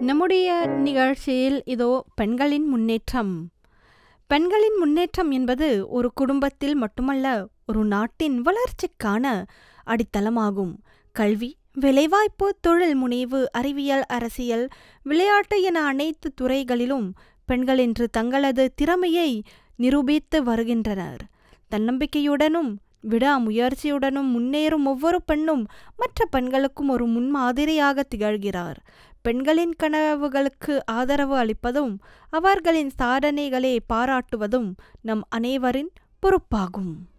நம்முடைய நிகழ்ச்சியில் இதோ பெண்களின் முன்னேற்றம் பெண்களின் முன்னேற்றம் என்பது ஒரு குடும்பத்தில் மட்டுமல்ல ஒரு நாட்டின் வளர்ச்சிக்கான அடித்தளமாகும் கல்வி வேலைவாய்ப்பு தொழில் முனைவு அறிவியல் அரசியல் விளையாட்டு என அனைத்து துறைகளிலும் பெண்கள் இன்று தங்களது திறமையை நிரூபித்து வருகின்றனர் தன்னம்பிக்கையுடனும் விடாமுயற்சியுடனும் முன்னேறும் ஒவ்வொரு பெண்ணும் மற்ற பெண்களுக்கும் ஒரு முன்மாதிரியாக திகழ்கிறார் பெண்களின் கனவுகளுக்கு ஆதரவு அளிப்பதும் அவர்களின் சாதனைகளை பாராட்டுவதும் நம் அனைவரின் பொறுப்பாகும்